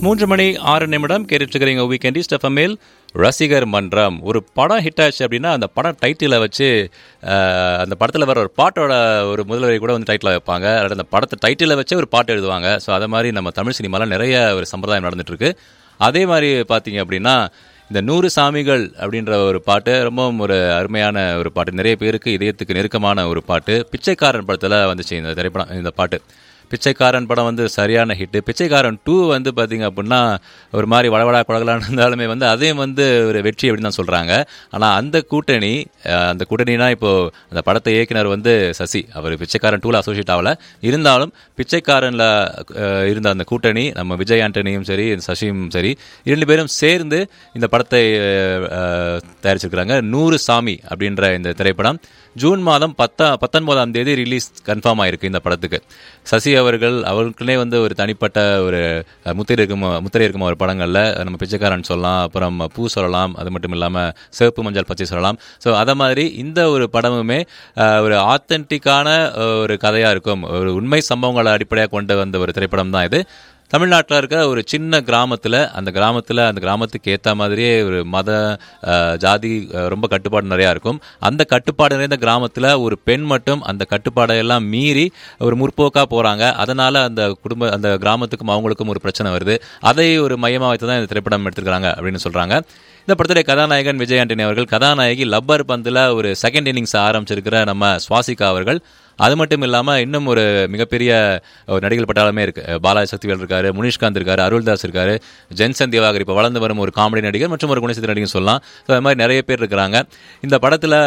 மூன்று மணி ஆறு நிமிடம் கேட்டுருக்கிறீங்க வீக்கெண்ட் ஸ்டெஃபமேல் ரசிகர் மன்றம் ஒரு படம் ஹிட் ஆச்சு அப்படின்னா அந்த படம் டைட்டிலை வச்சு அஹ், அந்த படத்தில் வர ஒரு பாட்டோட ஒரு முதல்வரை கூட வந்து டைட்டில் வைப்பாங்க அல்லது அந்த படத்தை டைட்டிலை வச்சே ஒரு பாட்டு எழுதுவாங்க ஸோ அதை மாதிரி நம்ம தமிழ் சினிமாவில் நிறைய ஒரு சம்பிரதாயம் நடந்துட்டு இருக்கு அதே மாதிரி பார்த்தீங்க அப்படின்னா இந்த நூறு சாமிகள் அப்படின்ற ஒரு பாட்டு ரொம்பவும் ஒரு அருமையான ஒரு பாட்டு நிறைய பேருக்கு இதயத்துக்கு நெருக்கமான ஒரு பாட்டு பிச்சைக்காரன் படத்தில் வந்துச்சு இந்த திரைப்படம் இந்த பாட்டு பிச்சைக்காரன் படம் வந்து சரியான ஹிட்டு பிச்சைக்காரன் டூ வந்து பார்த்தீங்க அப்படின்னா ஒரு மாதிரி வளவடா குழகலான்னு இருந்தாலுமே வந்து அதையும் வந்து ஒரு வெற்றி அப்படின்னு தான் சொல்கிறாங்க ஆனால் அந்த கூட்டணி அஹ், அந்த கூட்டணினா இப்போ அந்த படத்தை இயக்குனர் வந்து சசி அவர் பிச்சைக்காரன் டூவில் அசோசியேட் ஆகல இருந்தாலும் பிச்சைக்காரனில் இருந்த அந்த கூட்டணி நம்ம விஜய் ஆண்டனியும் சரி சசியும் சரி இரண்டு பேரும் சேர்ந்து இந்த படத்தை அஹ், அஹ், தயாரிச்சிருக்கிறாங்க நூறு சாமி அப்படின்ற இந்த திரைப்படம் ஜூன் மாதம் பத்தா பத்தொன்பதாம் தேதி ரிலீஸ் கன்ஃபார்ம் ஆயிருக்கு இந்த படத்துக்கு சசி அவர்கள் அவர்களுக்குனே வந்து ஒரு தனிப்பட்ட ஒரு அஹ், முத்திரை இருக்கும் முத்திரை இருக்கும் ஒரு படங்களில் நம்ம பிச்சைக்காரன் சொல்லலாம் அப்புறம் பூ சொல்லலாம் அது மட்டும் இல்லாமல் சிவப்பு மஞ்சள் பச்சை சொல்லலாம் ஸோ அதை மாதிரி இந்த ஒரு படமுமே அஹ், ஒரு ஆத்தென்டிக்கான ஒரு கதையாக இருக்கும் ஒரு உண்மை சம்பவங்களை அடிப்படையாக கொண்டு வந்த ஒரு திரைப்படம் தான் இது தமிழ்நாட்டில் இருக்கிற ஒரு சின்ன கிராமத்தில் அந்த கிராமத்தில் அந்த கிராமத்துக்கு ஏற்ற மாதிரியே ஒரு மத அஹ், ஜாதி அஹ், ரொம்ப கட்டுப்பாடு நிறையா இருக்கும் அந்த கட்டுப்பாடு நிறைந்த கிராமத்தில் ஒரு பெண் மட்டும் அந்த கட்டுப்பாடை எல்லாம் மீறி ஒரு முற்போக்காக போகிறாங்க அதனால் அந்த குடும்ப அந்த கிராமத்துக்கும் அவங்களுக்கும் ஒரு பிரச்சனை வருது அதை ஒரு மையமாக வைத்து தான் இந்த திரைப்படம் எடுத்துருக்காங்க அப்படின்னு சொல்கிறாங்க இந்த படத்துடைய கதாநாயகன் விஜய் ஆண்டனி அவர்கள் கதாநாயகி லப்பர் பந்தில் ஒரு செகண்ட் இன்னிங்ஸ் ஆரம்பிச்சிருக்கிற நம்ம சுவாசிகா அவர்கள் அது மட்டும் இல்லாமல் இன்னும் ஒரு மிகப்பெரிய ஒரு நடிகர் பட்டாளமே இருக்கு பாலாஜி சக்திவேல் இருக்காரு முனிஷ்காந்த் இருக்காரு அருள்தாஸ் இருக்காரு ஜென்சன் திவாகர் இப்போ வளர்ந்து வரும் ஒரு காமெடி நடிகர் மற்றும் ஒரு குணசித்திர நடிகர் சொல்லலாம் ஸோ அது மாதிரி நிறைய பேர் இருக்கிறாங்க இந்த படத்தில்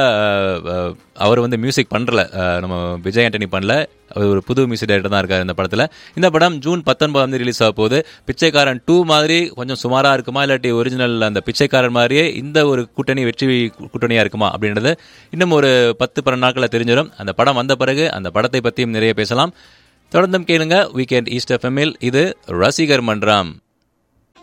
அவர் வந்து மியூசிக் பண்ணல நம்ம விஜய் ஆண்டனி பண்ணல அவர் ஒரு புது மியூசிக் டைரக்டர் தான் இருக்காரு இந்த படத்தில் இந்த படம் ஜூன் பத்தொன்பதாம் தேதி ரிலீஸ் ஆக போகுது பிச்சைக்காரன் டூ மாதிரி கொஞ்சம் சுமாராக இருக்குமா இல்லாட்டி ஒரிஜினல் அந்த பிச்சைக்காரன் மாதிரியே இந்த ஒரு கூட்டணி வெற்றி கூட்டணியாக இருக்குமா அப்படின்றது இன்னும் ஒரு பத்து பன்னெண்டு நாட்களில் தெரிஞ்சிடும் அந்த படம் வந்த பிறகு அந்த படத்தை பற்றியும் நிறைய பேசலாம் தொடர்ந்தும் கேளுங்க வீக்கெண்ட் ஈஸ்ட் எஃப்எம்மில் இது ரசிகர் மன்றம்